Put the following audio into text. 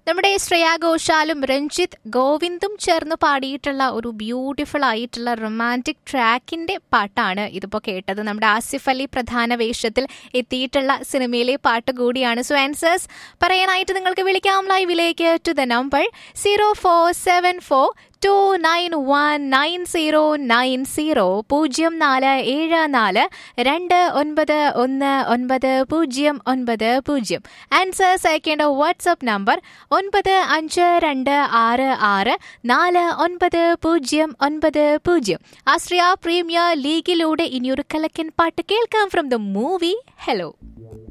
നമ്മുടെ ശ്രേയാ ഘോഷാലും രഞ്ജിത്ത് ഗോവിന്ദും ചേർന്ന് പാടിയിട്ടുള്ള ഒരു ബ്യൂട്ടിഫുൾ ആയിട്ടുള്ള റൊമാൻറ്റിക് ട്രാക്കിന്റെ പാട്ടാണ് ഇതിപ്പോൾ കേട്ടത് നമ്മുടെ ആസിഫ് അലി പ്രധാന വേഷത്തിൽ എത്തിയിട്ടുള്ള സിനിമയിലെ പാട്ട് കൂടിയാണ് സോ ആൻസേഴ്സ് പറയാനായിട്ട് നിങ്ങൾക്ക് വിളിക്കാം ലൈവിലേക്ക് to the number zero four seven four two nine one nine zero nine zero പൂജ്യം നാല് ഏഴ് നാല് രണ്ട് ഒൻപത് ഒന്ന് ഒൻപത് പൂജ്യം ഒൻപത് പൂജ്യം ആൻസേഴ്സ് അയക്കേണ്ട വാട്സപ്പ് നമ്പർ ഒൻപത് അഞ്ച് രണ്ട് ആറ് ആറ് നാല് ഒൻപത് പൂജ്യം ഒൻപത് പൂജ്യം ആശ്രിയ പ്രീമിയർ ലീഗിലൂടെ ഇനിയൊരു കലക്കൻ പാട്ട് കേൾക്കാം ഫ്രം ദ മൂവി ഹലോ